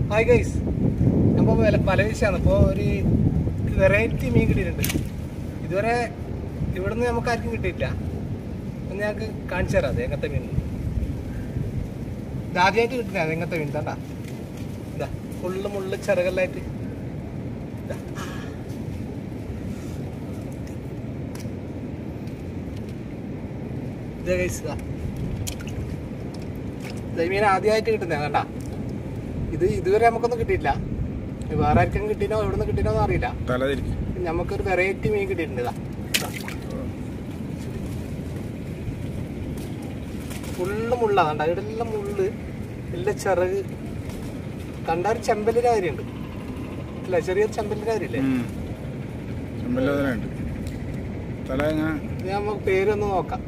Hi guys അപ്പോൾ വില പല വിഷയമാണ് ഇപ്പോൾ ഒരു വെറൈറ്റി മീൻ കിട്ടിയിട്ടുണ്ട് ഇതുവരെ ഇവിടുന്ന് നമുക്ക് ആർക്കും കിട്ടിയിട്ടില്ല ഒന്ന് ഞങ്ങൾക്ക് കാണിച്ചു തരാം അത് എങ്ങനത്തെ മീൻ ഇത് ആദ്യമായിട്ട് കിട്ടുന്ന അത് എങ്ങനത്തെ മീൻ തണ്ടാ ഇതാ ഫുള്ള് മുള്ള് ചെറുകല്ലായിട്ട് ഇതാ. ഇത് ഗൈസ് ഇതാ ഇത് ഈ മീൻ ആദ്യമായിട്ട് കിട്ടുന്നതാണ് കണ്ടാ ഇത് ഇതുവരെ നമുക്കൊന്നും കിട്ടിയിട്ടില്ല ഇത് വേറെ ആർക്കും കിട്ടിനോ എവിടെ നിന്ന് കിട്ടിനോ അറിയില്ല തല തിരിക്കും നമുക്കൊരു വെറൈറ്റി മീൻ കിട്ടിയിട്ടുണ്ട് ഇതാ ഫുള്ള് മുള്ളാണ് കണ്ട ഇവിടെല്ലാം മുള്ള് എല്ലാം ചിറക് കണ്ട ഒരു ചെമ്പലിന്റെ കാര്യമുണ്ട് അല്ല ചെറിയൊരു ചെമ്പലിന്റെ കാര്യമില്ലേ ചെമ്പല്ലതിനുണ്ട് തല ഞാൻ ഇത് നമുക്ക് പേരൊന്ന് നോക്കാം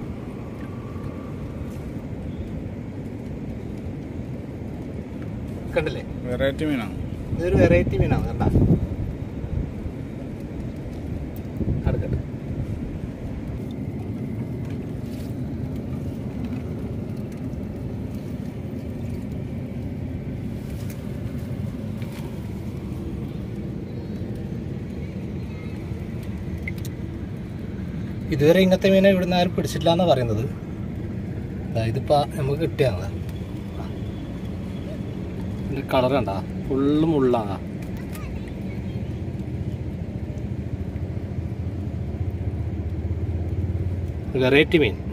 കണ്ടില്ലേ വെറൈറ്റി മീനാണ് ഇതൊരു വെറൈറ്റി മീനാണ് കണ്ട അടുക്കട്ടെ ഇതുവരെ ഇങ്ങനത്തെ മീനെ ഇവിടുന്ന് ആരും പിടിച്ചിട്ടില്ല എന്നാണ് പറയുന്നത് ദാ ഇതിപ്പോ നമുക്ക് കിട്ടിയാണ് ഇതിന്റെ കളർ കണ്ടാ ഫുള്ള് മുള്ളാണ് വെറൈറ്റി മീൻ